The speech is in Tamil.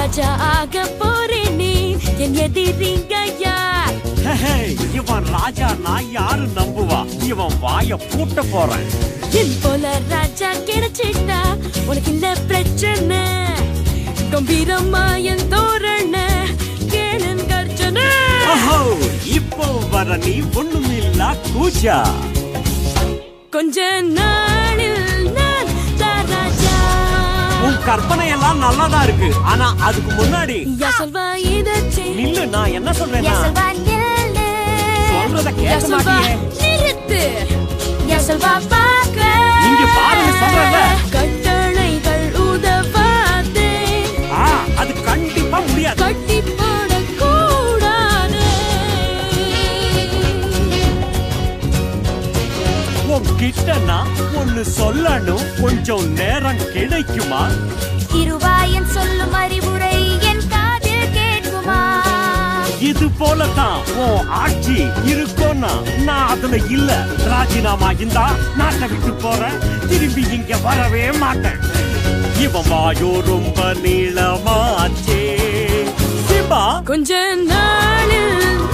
ராஜா ஆக போறேன் நீ என் எதிரிங்க யார் ஹே, இவன் ராஜா நான் யாரு நம்புவா இவன் வாய பூட்ட போறேன் என் போல ராஜா கிடைச்சிட்டா உனக்கு இல்ல பிரச்சனை கம்பீரமா என் தோரண கேளன் கர்ஜனை ஓஹோ, இப்போ வர நீ ஒண்ணுமில்லா கூச்சா கொஞ்ச நாளில் நான் தான் ராஜா உன் கற்பனை எல்லாம் நல்லாதான் இருக்கு ஆனா அதுக்கு முன்னாடி யா சொல்வா இதாச்சே நில்லு நான் என்ன சொல்றேன்னா யா சொல்வா நில்லு சொல்றத கேட்க யா சொல்வா மாட்டியே. நிறுத்து யா சொல்வா பார்க்க இங்க பாருன்னு சொல்றேன்ல. கட்டளைகள் உதவாதே ஆ, அது கண்டிப்பா முடியாது கட்டி போட கூடாது உன்கிட்ட நான் ஒண்ணு சொல்லணும் கொஞ்சம் நேரம் கிடைக்குமா திருவாயன் சொல்லும் அறிவுரை என் காதில் கேட்குமா இது போலதான் உன் ஆட்சி இருக்கும்னா நான் அதுல இல்ல ராஜினாமா இந்தா நாட்டை விட்டு போறேன் திரும்பி இங்க வரவே மாட்டேன் இவன் வாயோ ரொம்ப நீளமாச்சே சிபா கொஞ்ச நாளில்